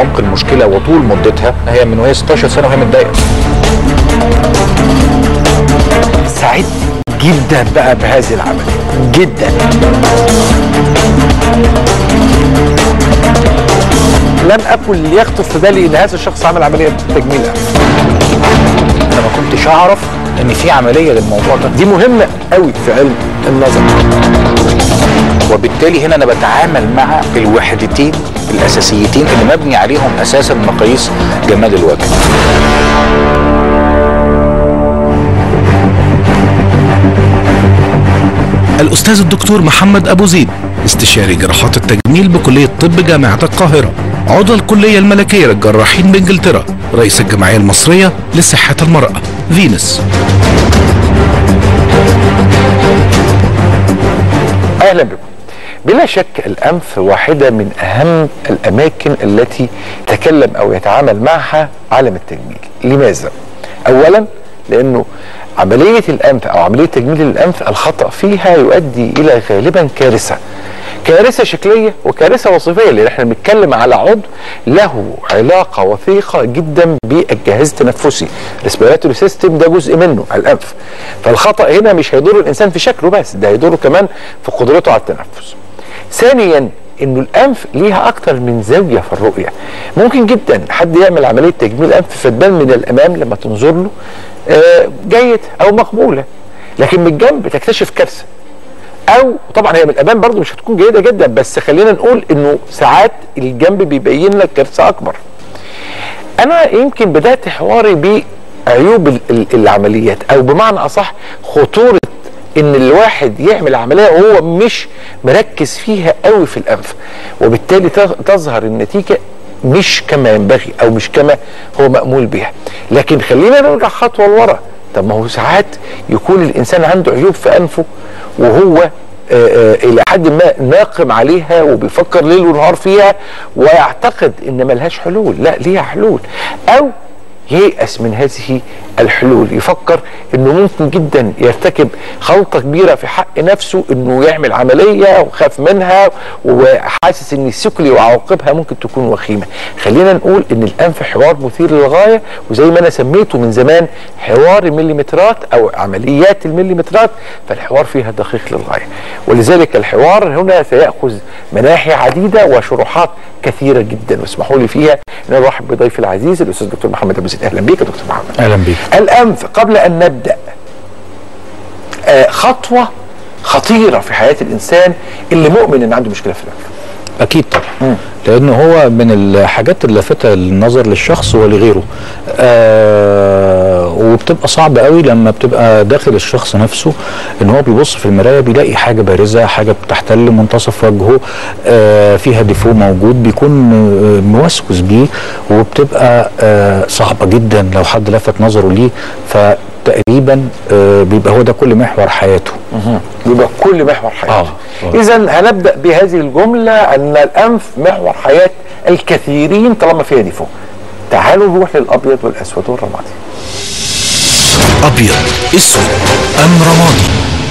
عمق المشكله وطول مدتها هي من وهي 16 سنه وهي متضايقه سعيد جدا بقى بهذه العمليه جدا لم اكن ليخطر في بالي ان هذا الشخص عمل عمليه تجميل أنف. انا ما كنتش اعرف ان في عمليه للموضوع ده دي مهمه قوي في علم النظر وبالتالي هنا انا بتعامل مع الوحدتين الاساسيتين اللي مبني عليهم اساسا مقاييس جمال الوجه الأستاذ الدكتور محمد أبو زيد استشاري جراحات التجميل بكلية طب جامعة القاهرة عضو الكلية الملكية للجراحين بإنجلترا رئيس الجمعية المصرية لصحة المرأة فينس اهلا بكم بلا شك الانف واحده من اهم الاماكن التي يتكلم او يتعامل معها عالم التجميل لماذا اولا لانه عمليه الانف او عمليه تجميل الانف الخطا فيها يؤدي الى غالبا كارثه كارثه شكليه وكارثه وظيفيه لان احنا بنتكلم على عضو له علاقه وثيقه جدا بالجهاز التنفسي الريسبيراتوري سيستم ده جزء منه الانف فالخطا هنا مش هيضر الانسان في شكله بس ده هيضره كمان في قدرته على التنفس ثانيا انه الانف ليها اكتر من زاويه في الرؤيه ممكن جدا حد يعمل عمليه تجميل انف فتبان من الامام لما تنظر له آه، جيد او مقبوله لكن من الجنب تكتشف كارثه او طبعا هي من الامام برضو مش هتكون جيده جدا بس خلينا نقول انه ساعات الجنب بيبين لك كارثه اكبر انا يمكن بدات حواري بعيوب ال- ال- العمليات او بمعنى اصح خطوره ان الواحد يعمل عمليه وهو مش مركز فيها قوي في الانف وبالتالي تظ- تظهر النتيجه مش كما ينبغي او مش كما هو مامول بها لكن خلينا نرجع خطوه لورا طب ما هو ساعات يكون الانسان عنده عيوب في انفه وهو آه، آه، الى حد ما ناقم عليها وبيفكر ليل ونهار فيها ويعتقد ان ملهاش حلول لا ليها حلول او ييأس من هذه الحلول يفكر انه ممكن جدا يرتكب غلطه كبيره في حق نفسه انه يعمل عمليه وخاف منها وحاسس ان السكلي وعواقبها ممكن تكون وخيمه خلينا نقول ان الانف حوار مثير للغايه وزي ما انا سميته من زمان حوار المليمترات او عمليات المليمترات فالحوار فيها دقيق للغايه ولذلك الحوار هنا سيأخذ مناحي عديده وشروحات كثيره جدا واسمحوا لي فيها ان انا ارحب بضيفي العزيز الاستاذ دكتور محمد ابو زيد اهلا بيك يا دكتور محمد اهلا بيك الانف قبل ان نبدا آه خطوه خطيره في حياه الانسان اللي مؤمن ان عنده مشكله في الانف اكيد طبعا لان هو من الحاجات اللافته للنظر للشخص ولغيره آه وبتبقى صعبه قوي لما بتبقى داخل الشخص نفسه ان هو بيبص في المرايه بيلاقي حاجه بارزه حاجه بتحتل منتصف وجهه آه فيها ديفو موجود بيكون آه موسوس بيه وبتبقى آه صعبه جدا لو حد لفت نظره ليه فتقريبا آه بيبقى هو ده كل محور حياته يبقى كل محور حياته آه، آه. اذا هنبدا بهذه الجمله ان الانف محور حياه الكثيرين طالما فيها ديفو تعالوا نروح للابيض والاسود والرمادي أبيض أسود أم رمادي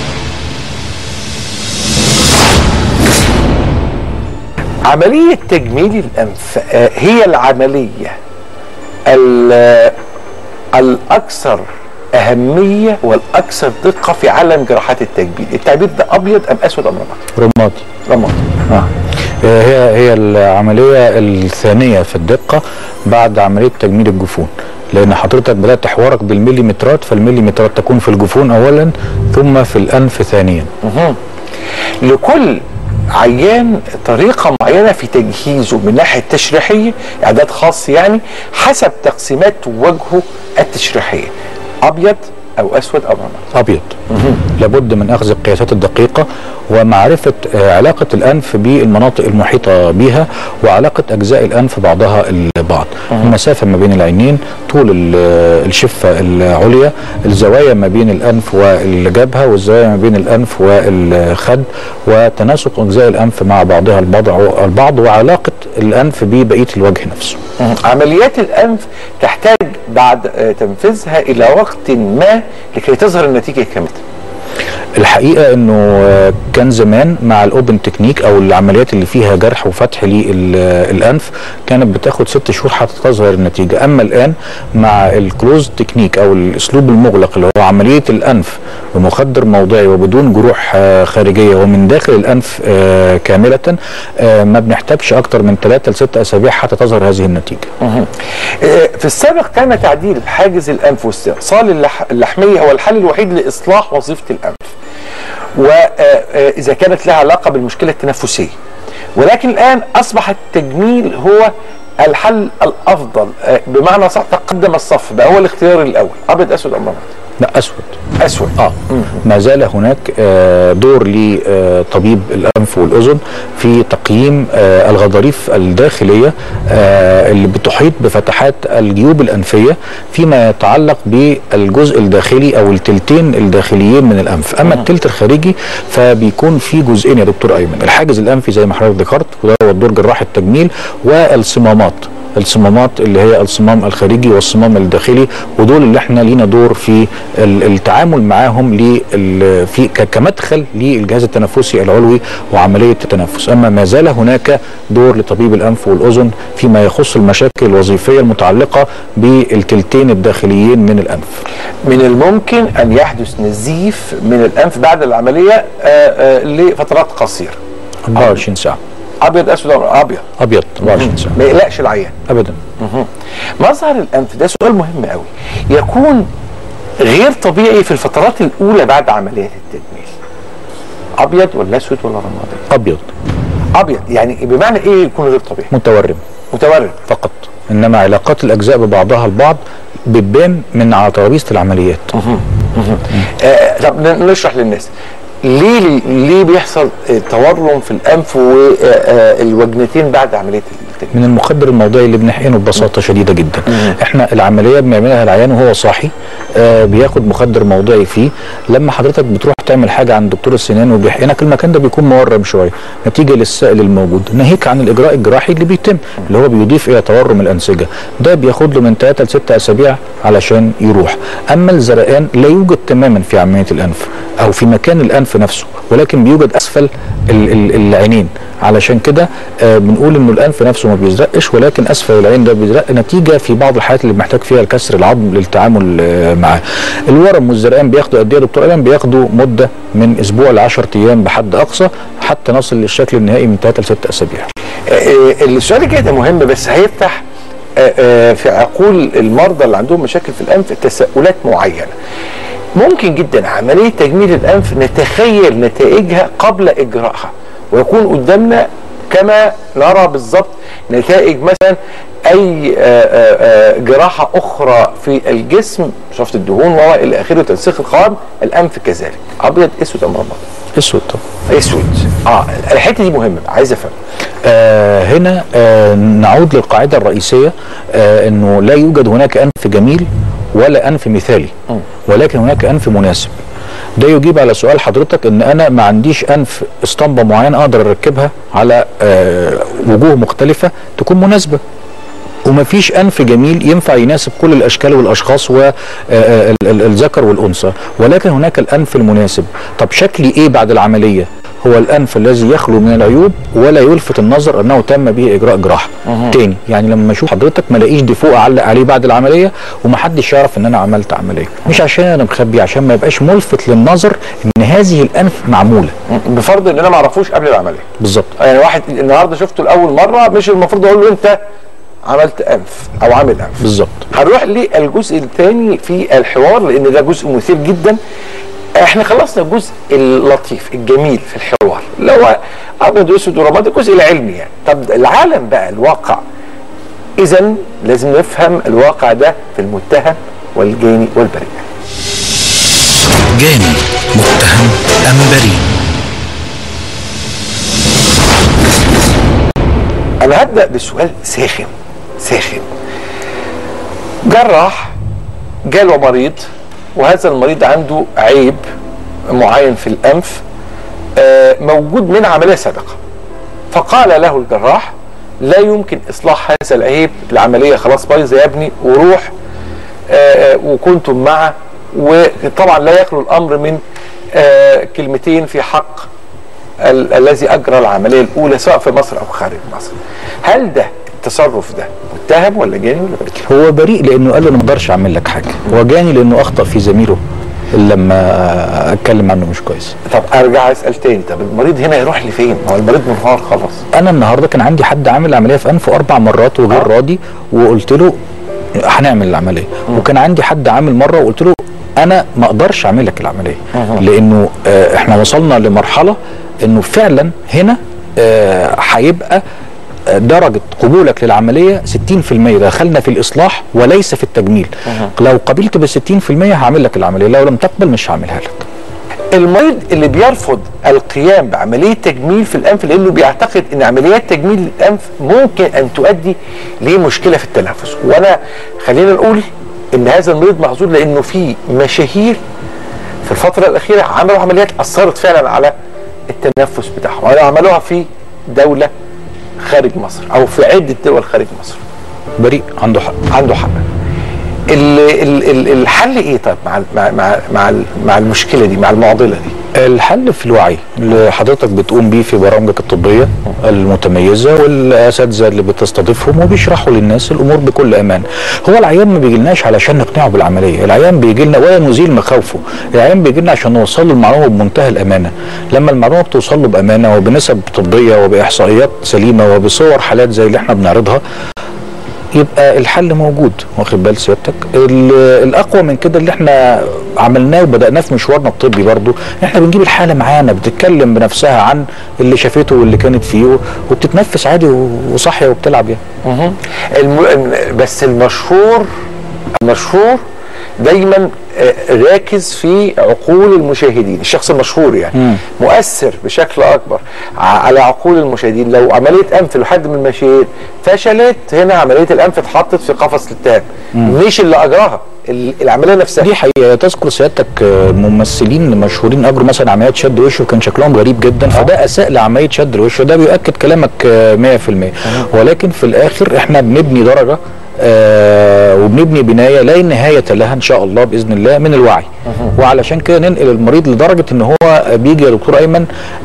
عملية تجميل الأنف آه، هي العملية ال- الأكثر أهمية والأكثر دقة في عالم جراحات التجميل التعبير ده أبيض أم أسود أم رمادي رمادي رمادي آه. هي هي العمليه الثانيه في الدقه بعد عمليه تجميل الجفون لان حضرتك بدات حوارك بالمليمترات فالمليمترات تكون في الجفون اولا ثم في الانف ثانيا لكل عيان طريقة معينة في تجهيزه من ناحية تشريحية إعداد خاص يعني حسب تقسيمات وجهه التشريحية أبيض أو أسود أو رمادي ابيض لابد من اخذ القياسات الدقيقه ومعرفه آه، علاقه الانف بالمناطق المحيطه بها وعلاقه اجزاء الانف بعضها البعض المسافه ما بين العينين طول ال- الشفه العليا الزوايا ما بين الانف والجبهه والزوايا ما بين الانف والخد وتناسق اجزاء الانف مع بعضها البعض البعض وعلاقه الانف ببقيه الوجه نفسه عمليات الأنف تحتاج بعد آه، تنفيذها إلى وقت ما لكي تظهر النتيجة كاملة الحقيقه انه آه، كان زمان مع الاوبن تكنيك او العمليات اللي فيها جرح وفتح للانف كانت بتاخد ست شهور حتى تظهر النتيجه اما الان مع الكلوز تكنيك او الاسلوب المغلق اللي هو عمليه الانف بمخدر موضعي وبدون جروح آه، خارجيه ومن داخل الانف آه، كامله آه، ما بنحتاجش اكتر من 3 ل 6 اسابيع حتى تظهر هذه النتيجه آه، في السابق كان تعديل حاجز الانف واستئصال اللح... اللحميه هو الحل الوحيد لاصلاح وظيفه الانف واذا كانت لها علاقه بالمشكله التنفسيه ولكن الان اصبح التجميل هو الحل الافضل آه، بمعنى صح تقدم الصف بقى هو الاختيار الاول ابيض اسود ام ابيض لا اسود اسود اه ما زال هناك آه، دور لطبيب الانف والاذن في تقييم آه، الغضاريف الداخليه آه، اللي بتحيط بفتحات الجيوب الانفيه فيما يتعلق بالجزء الداخلي او التلتين الداخليين من الانف اما التلت الخارجي فبيكون في جزئين يا دكتور ايمن الحاجز الانفي زي ما حضرتك ذكرت وده هو الدور جراح التجميل والصمامات الصمامات اللي هي الصمام الخارجي والصمام الداخلي ودول اللي احنا لينا دور في ال- التعامل معاهم لل- في ك- كمدخل للجهاز التنفسي العلوي وعمليه التنفس اما ما زال هناك دور لطبيب الانف والاذن فيما يخص المشاكل الوظيفيه المتعلقه بالتلتين الداخليين من الانف من الممكن ان يحدث نزيف من الانف بعد العمليه آه، آه، لفترات قصيره 24 ساعه ابيض اسود أو ابيض ابيض 24 ساعه ما يقلقش العيان ابدا مظهر الانف ده سؤال مهم قوي يكون غير طبيعي في الفترات الاولى بعد عمليات التجميل ابيض ولا اسود ولا رمادي ابيض ابيض يعني بمعنى ايه يكون غير طبيعي متورم متورم فقط انما علاقات الاجزاء ببعضها البعض بتبان من على ترابيزه العمليات آه طب ن- نشرح للناس ليه ليه بيحصل آه، تورم في الانف والوجنتين بعد عمليه التجميل من المخدر الموضعي اللي بنحقنه ببساطه شديده جدا احنا العمليه بنعملها العيان وهو صاحي آه بياخد مخدر موضعي فيه لما حضرتك بتروح تعمل حاجه عند دكتور السنان وبيحقنك المكان ده بيكون مورم شويه نتيجه للسائل الموجود ناهيك عن الاجراء الجراحي اللي بيتم اللي هو بيضيف الى تورم الانسجه ده بياخد له من 3 ل 6 اسابيع علشان يروح اما الزرقان لا يوجد تماما في عمليه الانف او في مكان الانف نفسه ولكن بيوجد اسفل ال- ال- العينين علشان كده آه بنقول انه الانف نفسه ما بيزرقش ولكن اسفل العين ده بيزرق نتيجه في بعض الحالات اللي محتاج فيها الكسر العظم للتعامل آه معاه. الورم والزرقان بياخدوا قد ايه يا دكتور ايمن؟ بياخدوا مده من اسبوع ل 10 ايام بحد اقصى حتى نصل للشكل النهائي من 3 ل 6 اسابيع. آه، آه، السؤال الجاي ده مهم بس هيفتح آه، آه، في عقول المرضى اللي عندهم مشاكل في الانف تساؤلات معينه ممكن جدا عمليه تجميل الانف نتخيل نتائجها قبل اجرائها ويكون قدامنا كما نرى بالظبط نتائج مثلا اي آه، آه، آه، جراحه اخرى في الجسم شفط الدهون والى اخره تنسيق القوام الانف كذلك ابيض اسود ام رمادي اسود طبعا. اسود اه الحته دي مهمه عايز افهم آه هنا آه نعود للقاعده الرئيسيه آه انه لا يوجد هناك انف جميل ولا انف مثالي ولكن هناك انف مناسب ده يجيب على سؤال حضرتك ان انا ما عنديش انف اسطمبه معينه اقدر اركبها على آه وجوه مختلفه تكون مناسبه ومفيش انف جميل ينفع يناسب كل الاشكال والاشخاص والذكر والانثى ولكن هناك الانف المناسب طب شكلي ايه بعد العمليه هو الانف الذي يخلو من العيوب ولا يلفت النظر انه تم به اجراء جراحه تاني يعني لما اشوف حضرتك ما الاقيش ديفو اعلق عليه بعد العمليه ومحدش يعرف ان انا عملت عمليه مش عشان انا مخبي عشان ما يبقاش ملفت للنظر ان هذه الانف معموله بفرض ان انا ما اعرفوش قبل العمليه بالظبط يعني واحد النهارده شفته لاول مره مش المفروض اقول له انت عملت انف او عامل انف بالظبط هنروح للجزء الثاني في الحوار لان ده جزء مثير جدا احنا خلصنا الجزء اللطيف الجميل في الحوار اللي هو ابيض واسود ورمادي الجزء العلمي يعني طب العالم بقى الواقع اذا لازم نفهم الواقع ده في المتهم والجاني والبريء جاني متهم أم بريء انا هبدا بسؤال ساخن ساخن جراح جاله مريض وهذا المريض عنده عيب معين في الانف آه، موجود من عمليه سابقه فقال له الجراح لا يمكن اصلاح هذا العيب العمليه خلاص بايظه يا ابني وروح آه، آه، وكنتم معه وطبعا لا يخلو الامر من آه كلمتين في حق ال- الذي اجرى العمليه الاولى سواء في مصر او خارج مصر هل ده التصرف ده متهم ولا جاني ولا بريء هو بريء لانه قال له انا ما اقدرش اعمل لك حاجه هو جاني لانه اخطا في زميله اللي لما اتكلم عنه مش كويس طب ارجع اسال تاني طب المريض هنا يروح لفين هو المريض منهار خلاص انا النهارده كان عندي حد عامل عمليه في انفه اربع مرات وغير آه. راضي وقلت له هنعمل العمليه وكان عندي حد عامل مره وقلت له انا ما اقدرش اعمل لك العمليه لانه آه، احنا وصلنا لمرحله انه فعلا هنا آه، هيبقى آه، درجة قبولك للعملية 60% دخلنا في الإصلاح وليس في التجميل لو قبلت ب 60% هعمل لك العملية لو لم تقبل مش هعملها لك المريض اللي بيرفض القيام بعمليه تجميل في الانف لانه بيعتقد ان عمليات تجميل الانف ممكن ان تؤدي لمشكله في التنفس وانا خلينا نقول ان هذا المريض محظوظ لانه في مشاهير في الفتره الاخيره عملوا عمليات اثرت فعلا على التنفس بتاعهم أو عملوها في دوله خارج مصر او في عده دول خارج مصر بريء عنده حق عنده حق ال- ال- ال- الحل ايه طيب مع ال- مع مع مع, ال- مع المشكله دي مع المعضله دي الحل في الوعي اللي حضرتك بتقوم بيه في برامجك الطبيه المتميزه والاساتذه اللي بتستضيفهم وبيشرحوا للناس الامور بكل امان. هو العيان ما بيجيلناش علشان نقنعه بالعمليه، العيان بيجي لنا ولا نزيل مخاوفه، العيان بيجي لنا عشان نوصل له المعلومه بمنتهى الامانه. لما المعلومه بتوصل له بامانه وبنسب طبيه وباحصائيات سليمه وبصور حالات زي اللي احنا بنعرضها يبقى الحل موجود واخد بال سيادتك ال- الاقوى من كده اللي احنا عملناه وبداناه في مشوارنا الطبي برضو احنا بنجيب الحاله معانا بتتكلم بنفسها عن اللي شافته واللي كانت فيه وبتتنفس عادي وصاحيه وبتلعب يعني الم... بس المشهور المشهور دايما آه، راكز في عقول المشاهدين الشخص المشهور يعني مم. مؤثر بشكل اكبر ع- على عقول المشاهدين لو عمليه انف لحد من المشاهير فشلت هنا عمليه الانف اتحطت في قفص الاتهام مش اللي اجراها ال- العمليه نفسها دي حقيقه تذكر سيادتك آه، ممثلين مشهورين اجروا مثلا عمليات شد وش وكان شكلهم غريب جدا فده اساء لعمليه شد الوش وده بيؤكد كلامك آه، 100% ولكن في الاخر احنا بنبني درجه آه وبنبني بنايه لا نهايه لها ان شاء الله باذن الله من الوعي وعلشان كده ننقل المريض لدرجه ان هو بيجي يا دكتور ايمن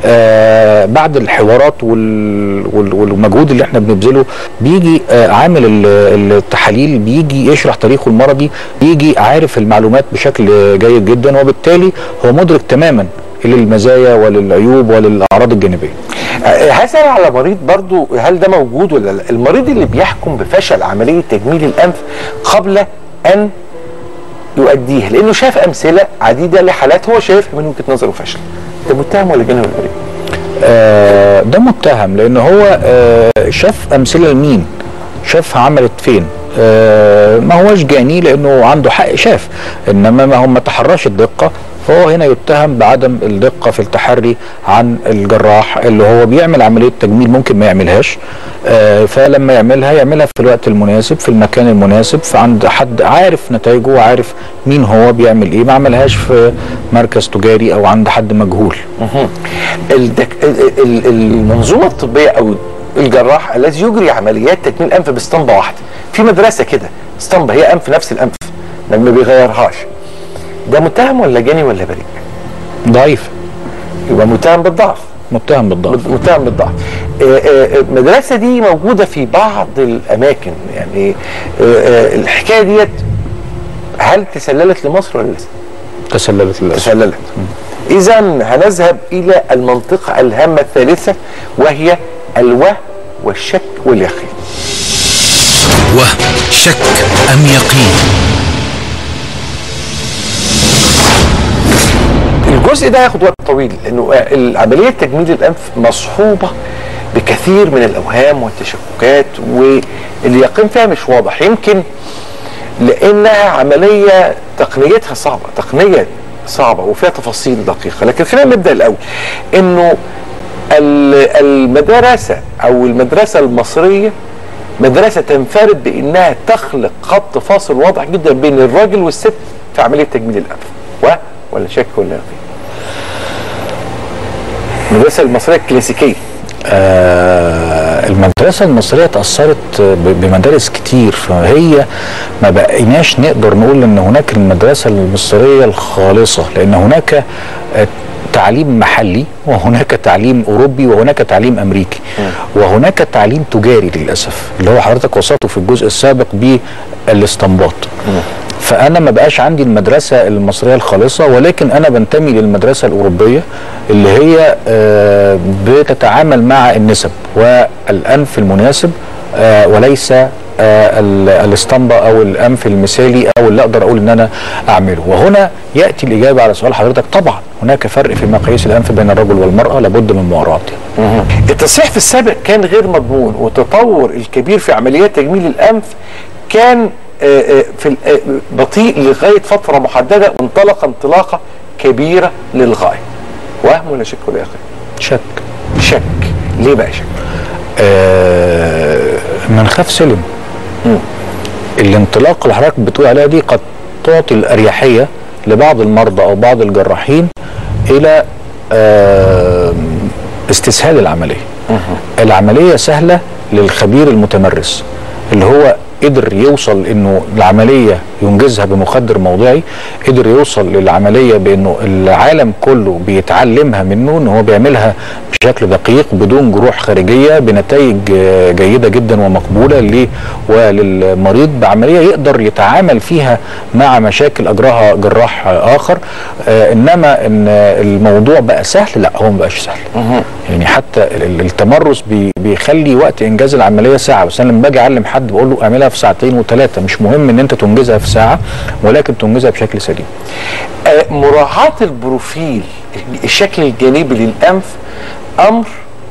آه بعد الحوارات وال وال والمجهود اللي احنا بنبذله بيجي آه عامل ال- التحاليل بيجي يشرح تاريخه المرضي بيجي عارف المعلومات بشكل جيد جدا وبالتالي هو مدرك تماما للمزايا وللعيوب وللاعراض الجانبيه آه، هسأل على مريض برضو هل ده موجود ولا لا المريض اللي بيحكم بفشل عملية تجميل الأنف قبل أن يؤديها لأنه شاف أمثلة عديدة لحالات هو شايفها من وجهة نظره فشل ده متهم ولا جاني ولا بريء؟ آه، ده متهم لان هو آه، شاف امثله لمين شافها عملت فين آه، ما هوش جاني لانه عنده حق شاف انما ما هو ما تحرش الدقه فهو هنا يتهم بعدم الدقه في التحري عن الجراح اللي هو بيعمل عمليه تجميل ممكن ما يعملهاش آه، فلما يعملها يعملها في الوقت المناسب في المكان المناسب فعند حد عارف نتائجه وعارف مين هو بيعمل ايه ما عملهاش في مركز تجاري او عند حد مجهول الدك... ال- ال- المنظومة الطبية أو الجراح الذي يجري عمليات تجميل أنف باسطمبة واحدة في مدرسة كده اسطمبة هي أنف نفس الأنف ما ما بيغيرهاش ده متهم ولا جاني ولا بريء؟ ضعيف يبقى متهم بالضعف متهم بالضعف متهم بالضعف آه، آه، المدرسة دي موجودة في بعض الأماكن يعني آه، آه، الحكاية ديت هل تسللت لمصر ولا لسه؟ تسللت للاسف تسللت إذا هنذهب إلى المنطقة الهامة الثالثة وهي الوه والشك واليقين وهم شك أم يقين الجزء ده هياخد وقت طويل لانه عمليه تجميل الانف مصحوبه بكثير من الاوهام والتشككات واليقين فيها مش واضح يمكن لانها عمليه تقنيتها صعبه تقنيه صعبه وفيها تفاصيل دقيقه لكن خلينا نبدا الاول انه ال- المدرسه او المدرسه المصريه مدرسه تنفرد بانها تخلق خط فاصل واضح جدا بين الراجل والست في عمليه تجميل الانف و ولا شك ولا يقين المدرسه المصريه الكلاسيكيه آه المدرسة المصرية تأثرت ب- بمدارس كتير فهي ما بقيناش نقدر نقول ان هناك المدرسة المصرية الخالصة لان هناك آه، تعليم محلي وهناك تعليم اوروبي وهناك تعليم امريكي وهناك تعليم تجاري للاسف اللي هو حضرتك وصفته في الجزء السابق بالاستنباط فانا ما بقاش عندي المدرسه المصريه الخالصه ولكن انا بنتمي للمدرسه الاوروبيه اللي هي آه، بتتعامل مع النسب والانف المناسب آه، وليس آه، ال- الاسطمبة او الانف المثالي او اللي اقدر اقول ان انا اعمله وهنا ياتي الاجابه على سؤال حضرتك طبعا هناك فرق في مقاييس الانف بين الرجل والمراه لابد من مراعاته التصحيح في السابق كان غير مضمون والتطور الكبير في عمليات تجميل الانف كان آه، آه، في ال- آه، بطيء لغايه فتره محدده وانطلق انطلاقه كبيره للغايه وهم ولا شك ولا يقين شك شك ليه بقى شك آه، من خاف سلم الانطلاق اللي حضرتك بتقول عليها دي قد تعطي الاريحيه لبعض المرضى او بعض الجراحين الى آه، استسهال العمليه العمليه سهله للخبير المتمرس اللي هو قدر يوصل انه العمليه ينجزها بمخدر موضعي قدر يوصل للعمليه بانه العالم كله بيتعلمها منه ان هو بيعملها بشكل دقيق بدون جروح خارجيه بنتائج آه، جيده جدا ومقبوله ليه وللمريض بعمليه يقدر يتعامل فيها مع مشاكل اجراها جراح آه، اخر آه، انما ان الموضوع بقى سهل لا هو ما بقاش سهل يعني حتى ال- ال- التمرس بي بيخلي وقت انجاز العمليه ساعه بس انا لما باجي اعلم حد بقول له اعملها في ساعتين وثلاثه مش مهم ان انت تنجزها في ساعه ولكن تنجزها بشكل سليم آه، مراعاه البروفيل الشكل الجانبي للانف امر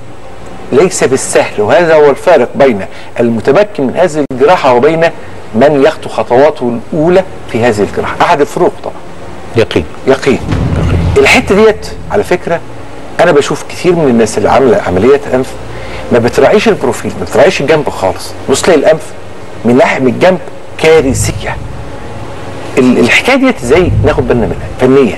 ليس بالسهل وهذا هو الفارق بين المتمكن من هذه الجراحه وبين من يخطو خطواته الاولى في هذه الجراحه احد الفروق طبعا يقين يقين الحته ديت على فكره انا بشوف كتير من الناس اللي عامله عمليات انف ما بتراعيش البروفيل ما بتراعيش الجنب خالص بص تلاقي الانف من ناحيه من الجنب كارثيه ال- الحكايه ديت ازاي ناخد بالنا منها فنيا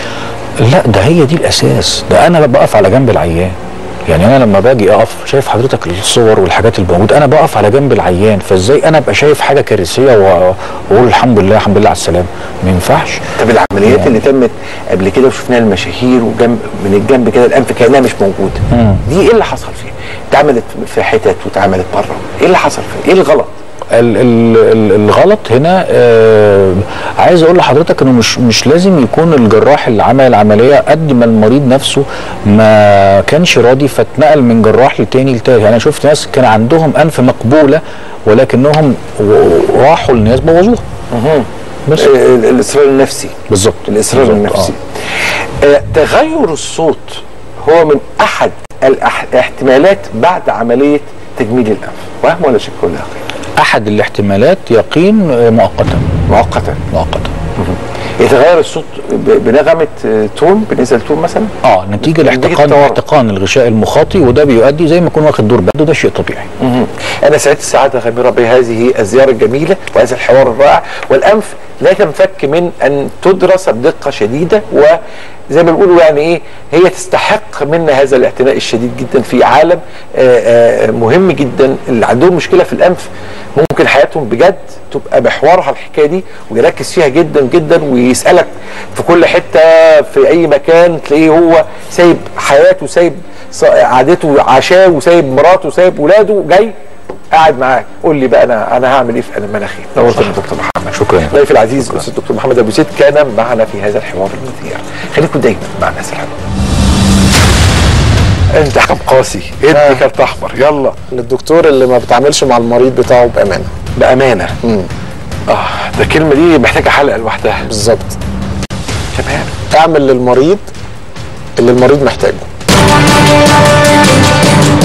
لا ده هي دي الاساس ده انا بقف على جنب العيان يعني انا لما باجي اقف شايف حضرتك الصور والحاجات اللي موجوده انا بقف على جنب العيان فازاي انا ابقى شايف حاجه كارثيه و- واقول الحمد لله الحمد لله على السلامه ما ينفعش طب العمليات اللي تمت قبل كده وشفناها المشاهير وجنب من الجنب كده الانف كانها مش موجوده دي ايه اللي حصل فيها؟ اتعملت في حتت واتعملت بره ايه اللي حصل فيها؟ ايه الغلط؟ ال ال ال الغلط هنا آه عايز اقول لحضرتك انه مش مش لازم يكون الجراح اللي عمل العمليه قد ما المريض نفسه ما كانش راضي فاتنقل من جراح لتاني لتالت يعني انا شفت ناس كان عندهم انف مقبوله ولكنهم و- راحوا لناس بوظوها بس آه، ال- الاصرار النفسي بالظبط الاصرار بالظبط، النفسي آه. تغير الصوت هو من احد الأح- الاحتمالات بعد عمليه تجميل الانف وهم ولا شك ولا يقين احد الاحتمالات يقين آه، مؤقتا مؤقتا مؤقتا يتغير الصوت ب- بنغمه آه، تون بالنسبه لتون مثلا اه نتيجه لاحتقان التورم. احتقان الغشاء المخاطي وده بيؤدي زي ما يكون واخد دور برد وده شيء طبيعي أنا سعدت سعادة غامرة بهذه الزيارة الجميلة وهذا الحوار الرائع والأنف لا تنفك من أن تدرس بدقة شديدة وزي ما بيقولوا يعني إيه هي تستحق منا هذا الاعتناء الشديد جدا في عالم آه، آه، مهم جدا اللي عندهم مشكلة في الأنف ممكن حياتهم بجد تبقى محورها الحكايه دي ويركز فيها جدا جدا ويسالك في كل حته في اي مكان تلاقيه هو سايب حياته سايب ص- عادته عشاه وسايب مراته وسايب ولاده جاي قاعد معاك قول لي بقى انا انا هعمل ايه في انا مناخير نورتني يا دكتور محمد شكرا. ضيفي العزيز الاستاذ الدكتور محمد ابو زيد كان معنا في هذا الحوار المثير خليكم دايما مع الناس الحلوه انت حكم قاسي ادي كارت احمر يلا للدكتور اللي ما بيتعاملش مع المريض بتاعه بامانه بامانه اه ده الكلمه دي محتاجه حلقه لوحدها بالظبط تمام اعمل للمريض اللي المريض محتاجه